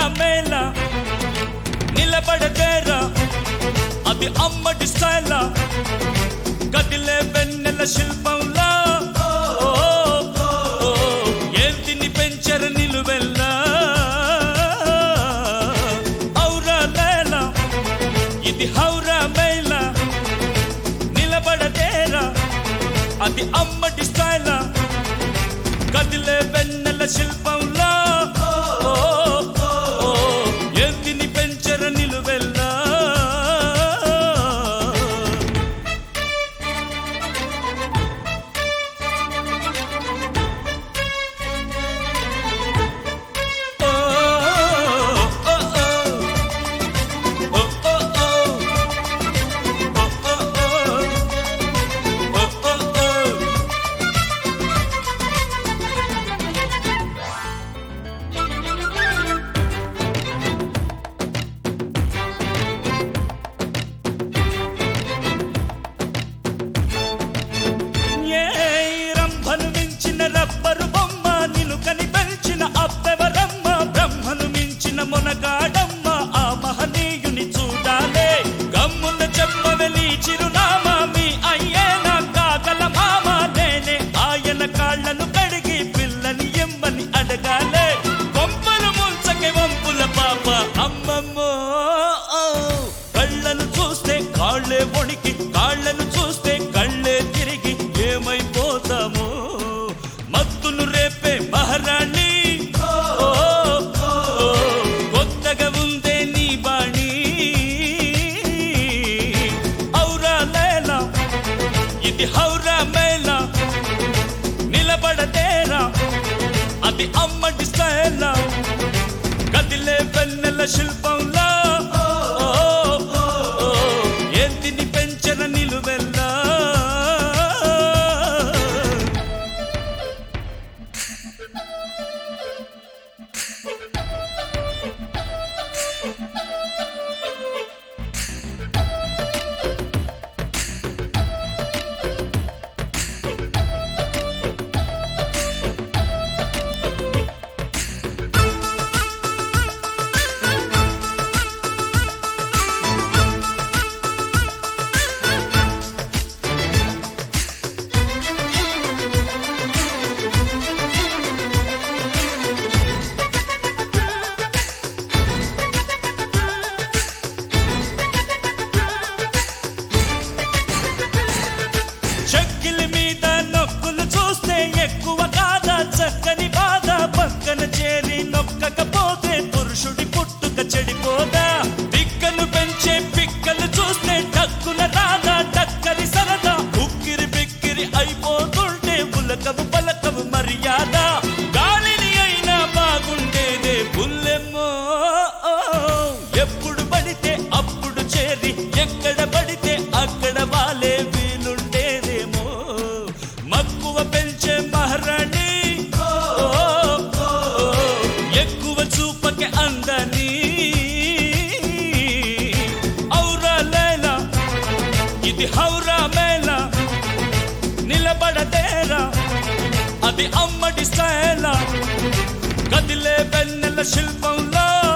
మేళ నిలబడదేరా అది అమ్మడి స్టైల్ కదిలే వెన్నెల శిల్పంలా ఓ, ఓ, ఓ, ఏంటిని పెంచర నిలువెల్లా ఔరా లేల ఇది హౌరా మేళ నిలబడదేరా అది అమ్మటి స్టైల్ కదిలే వెన్నెల శిల్పంలా ఓ, ఓ, ఓ, ఏంటిని పెంచర నిలువెల్లా ఓ, ఓ, ఓ, ఓ, ఓ, ఓ, ఓ, ఓ, ఓ, ఓ. ఏ రంభను మించిన రబ్బరు బొమ్మ నిన్ను కనిపెంచిన అబ్బెవరమ్మ బ్రహ్మను మించిన మొనగాడమ్మ ఆ మహనీయుని చూడాలే గమ్మున చెప్పవెలి చిరునామా మీ అయ్యేనా కాగల మామ నేనే ఆయన కాళ్ళను కడిగి పిల్లని ఎమ్మని అడగాలే కొంపలు ముంచకే వంపుల పాప అమ్మమ్మో కళ్ళను చూస్తే కాళ్ళే వణికి కాళ్ళను చూస్తే కళ్ళే తిరిగి ఏమైపోతామో మత్తును రేపే మహారాణి ఓ, ఓ, ఓ, కొత్తగా ఉందే నీ బాణి ఔరా లేలా ఇది హౌరా మేళ నిలబడదేరా అది అమ్మటి స్టైల్ కదిలే వెన్నెల శిల్పంలా ఓ, ఓ, ఓ, ఏంటిని పెంచన నిలువెల్లా చెక్కిలి మీద నొక్కులు చూస్తే ఎక్కువ కాదా చక్కని బాధ పక్కన చేరి నొక్కకపోతే పురుషుడి పుట్టుక చెడిపోదా పిక్కలు పెంచే పిక్కలు చూస్తే టక్కున రాదా టక్కరి సరదా ఉక్కిరి బిక్కిరి అయిపోతుంటే ఉలకవు పలకవు మర్యాద గాలిని అయినా బాగుండేదే బుల్లెమ్మో ఎప్పుడు పడితే అప్పుడు చేరి ఎక్కడ పడితే అక్కడ వాలే వీలుండేదేమో మక్కువ పెంచే మహారాణి ఓ, ఓ, ఓ, ఎక్కువ చూపకే అందని ఔరా లేలా ఇది హౌరా మేళ నిలబడదేరా అది అమ్మడి స్టైల్ కదిలే వెన్నెల శిల్పంలో